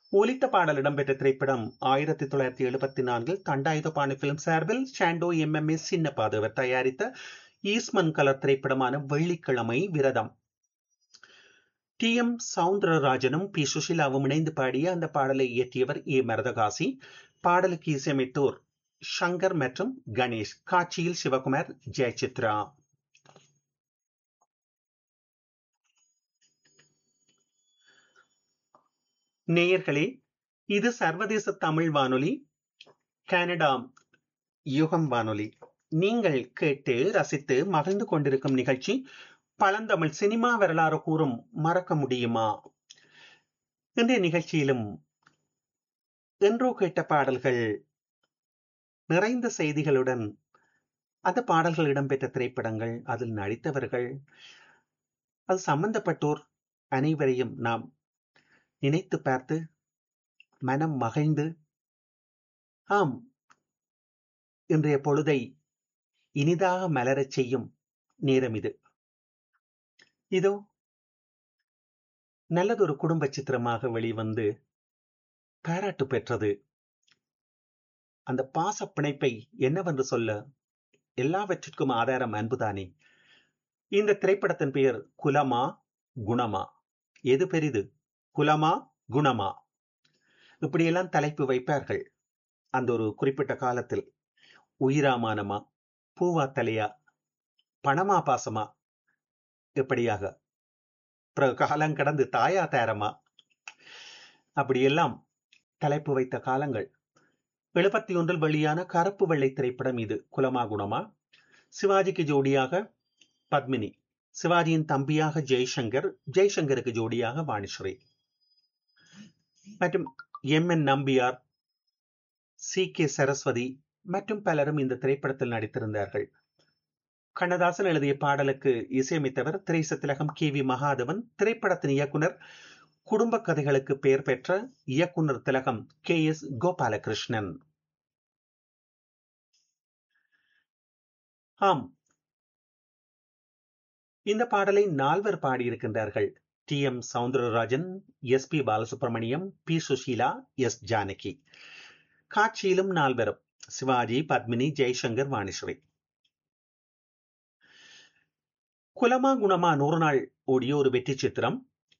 ஒலித்த பாடல் இடம்பெற்ற திரைப்படம் ஆயிரத்தி தொள்ளாயிரத்தி எழுபத்தி நான்கில் தண்டாயுதபாணி பிலிம் சார்பில் Sandow M M S Chinnappathevar தயாரித்த ஈஸ்மன் கலர் திரைப்படமான வெள்ளிக்கிழமை விரதம் டி எம் சவுந்தரராஜனும் பி சுஷிலாவும் இணைந்து பாடிய அந்த பாடலை இயற்றியவர் ஏ மரதகாசி பாடலுக்கு இசையமைத்தோர் ஷங்கர் மற்றும் கணேஷ் காட்சியில் சிவகுமார் ஜெயசித்ரா நேயர்களே இது சர்வதேச தமிழ் வானொலி கனடா யுகம் வானொலி நீங்கள் கேட்டு ரசித்து மகிழ்ந்து கொண்டிருக்கும் நிகழ்ச்சி பழந்தமிழ் சினிமா வரலாறு கூறும் மறக்க முடியுமா இன்றைய நிகழ்ச்சியிலும் என்றோ கேட்ட பாடல்கள் நிறைந்த செய்திகளுடன் அந்த பாடல்கள் இடம்பெற்ற திரைப்படங்கள் அதில் நடித்தவர்கள் அது சம்பந்தப்பட்டோர் அனைவரையும் நாம் நினைத்து பார்த்து மனம் மகிழ்ந்து ஆம் இன்றைய பொழுதை இனிதாக மலரச் செய்யும் நேரம் இது இதோ நல்லதொரு குடும்ப சித்திரமாக வெளிவந்து பாராட்டு பெற்றது அந்த பாச பிணைப்பை என்னவென்று சொல்ல எல்லாவற்றிற்கும் ஆதாரம் அன்புதானே இந்த திரைப்படத்தின் பெயர் குலமா குணமா எது பெரிது குலமா குணமா இப்படியெல்லாம் தலைப்பு வைப்பார்கள் அந்த ஒரு குறிப்பிட்ட காலத்தில் உயிராமானமா பூவா தலையா பணமா பாசமா எப்படியாக பிறகு காலம் கடந்து தாயா தேரமா அப்படியெல்லாம் தலைப்பு வைத்த காலங்கள் எழுபத்தி ஒன்றில் வெளியான கருப்பு வெள்ளை திரைப்படம் இது குலமா குணமா சிவாஜிக்கு ஜோடியாக பத்மினி சிவாஜியின் தம்பியாக ஜெய்சங்கர் ஜெய்சங்கருக்கு ஜோடியாக வாணிஸ்ரீ மற்றும் M N Nambiar C K Saraswathi மற்றும் பலரும் இந்த திரைப்படத்தில் நடித்திருந்தார்கள் கண்ணதாசன் எழுதிய பாடலுக்கு இசையமைத்தவர் திரைசத்திலகம் கே வி மகாதவன் திரைப்படத்தின் இயக்குனர் குடும்ப கதைகளுக்கு பெயர் பெற்ற இயக்குனர் திலகம் கே எஸ் கோபாலகிருஷ்ணன் ஆம் இந்த பாடலை நால்வர் பாடியிருக்கின்றார்கள் T M Soundararajan S P Balasubrahmanyam P Susheela S Janaki காட்சியிலும் நால்வரும் சிவாஜி பத்மினி ஜெய்சங்கர் வாணிஸ்ரீ குலமா குணமா நூறு நாள் ஓடிய ஒரு வெற்றி சித்திரம்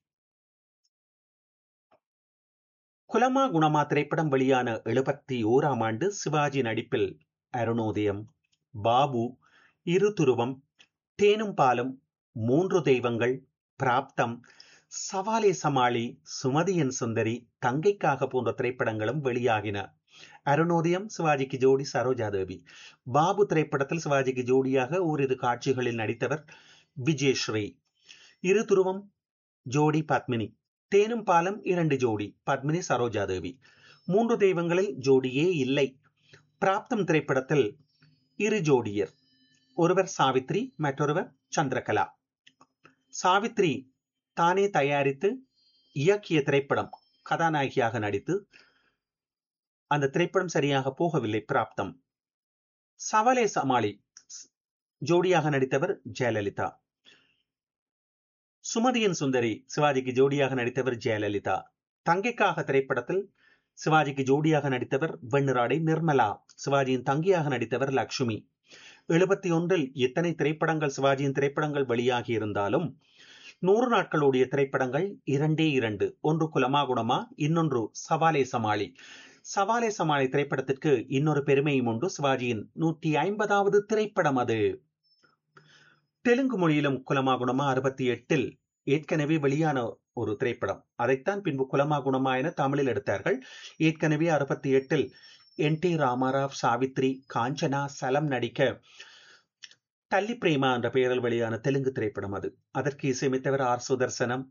குலமா குணமா திரைப்படம் வெளியான எழுபத்தி ஓராம் ஆண்டு சிவாஜி நடிப்பில் அருணோதயம் பாபு இரு துருவம் தேனும் பாலும் மூன்று தெய்வங்கள் பிராப்தம் சவாலே சமாளி சுமதியன் சுந்தரி தங்கைக்காக போன்ற திரைப்படங்களும் வெளியாகின அருணோதயம் சிவாஜிக்கு ஜோடி சரோஜா தேவி பாபு திரைப்படத்தில் சிவாஜிக்கு ஜோடியாக ஓரிரு காட்சிகளில் நடித்தவர் விஜயஸ்ரீ இரு துருவம் ஜோடி பத்மினி தேனும் பாலம் இரண்டு ஜோடி பத்மினி சரோஜா தேவி மூன்று தெய்வங்களில் ஜோடியே இல்லை பிராப்தம் திரைப்படத்தில் இரு ஜோடியர் ஒருவர் சாவித்ரி மற்றொருவர் சந்திரகலா சாவித்ரி தானே தயாரித்து இயக்கிய திரைப்படம் கதாநாயகியாக நடித்து அந்த திரைப்படம் சரியாக போகவில்லை பிராப்தம் சவாலே சமாளி ஜோடியாக நடித்தவர் ஜெயலலிதா சுமதியின் சுந்தரி சிவாஜிக்கு ஜோடியாக நடித்தவர் ஜெயலலிதா தங்கைக்காக திரைப்படத்தில் சிவாஜிக்கு ஜோடியாக நடித்தவர் வெண்ணிராடை நிர்மலா சிவாஜியின் தங்கியாக நடித்தவர் லக்ஷ்மி எழுபத்தி ஒன்றில் எத்தனை திரைப்படங்கள் சிவாஜியின் திரைப்படங்கள் வெளியாகி இருந்தாலும் நூறு நாட்கள் ஓடிய திரைப்படங்கள் இரண்டே இரண்டு ஒன்று குலமா குணமா இன்னொன்று சவாலே சமாளி சவாலே சமாளி திரைப்படத்திற்கு இன்னொரு பெருமையும் உண்டு சிவாஜியின் நூற்றி ஐம்பதாவது திரைப்படம் அது தெலுங்கு மொழியிலும் குலமா குணமா அறுபத்தி எட்டில் ஏற்கனவே வெளியான ஒரு திரைப்படம் அதைத்தான் பின்பு குலமா குணமா என தமிழில் எடுத்தார்கள் ஏற்கனவே அறுபத்தி எட்டில் என் டி ராமாராவ் சாவித்ரி காஞ்சனா சலம் நடிக்க தள்ளி பிரேமா என்ற பெயரில் வெளியான தெலுங்கு திரைப்படம் அது அதற்கு இசையமைத்தவர் ஆர் சுதர்சனம்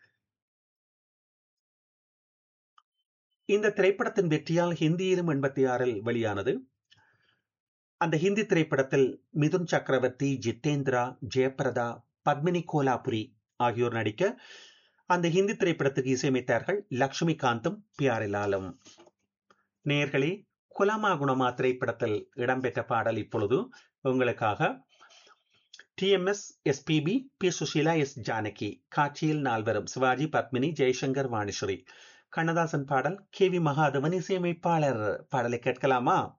இந்த திரைப்படத்தின் வெற்றியால் ஹிந்தியிலும் எண்பத்தி ஆறில் வெளியானது அந்த ஹிந்தி திரைப்படத்தில் மிதுன் சக்கரவர்த்தி ஜித்தேந்திரா ஜெயபிரதா பத்மினி கோலாபுரி ஆகியோர் நடிக்க அந்த ஹிந்தி திரைப்படத்துக்கு இசையமைத்தார்கள் லக்ஷ்மிகாந்தும் பியாரிலாலும் நேர்களே குலமா குணமா திரைப்படத்தில் இடம்பெற்ற பாடல் இப்பொழுது உங்களுக்காக TMS SPB P Susheela S Janaki காட்சியில் நால்வரும் சிவாஜி பத்மினி ஜெய்சங்கர் வாணிஸ்வரி கண்ணதாசன் பாடல் கே வி மகாதவன் இசையமைப்பாளர் பாடலை கேட்கலாமா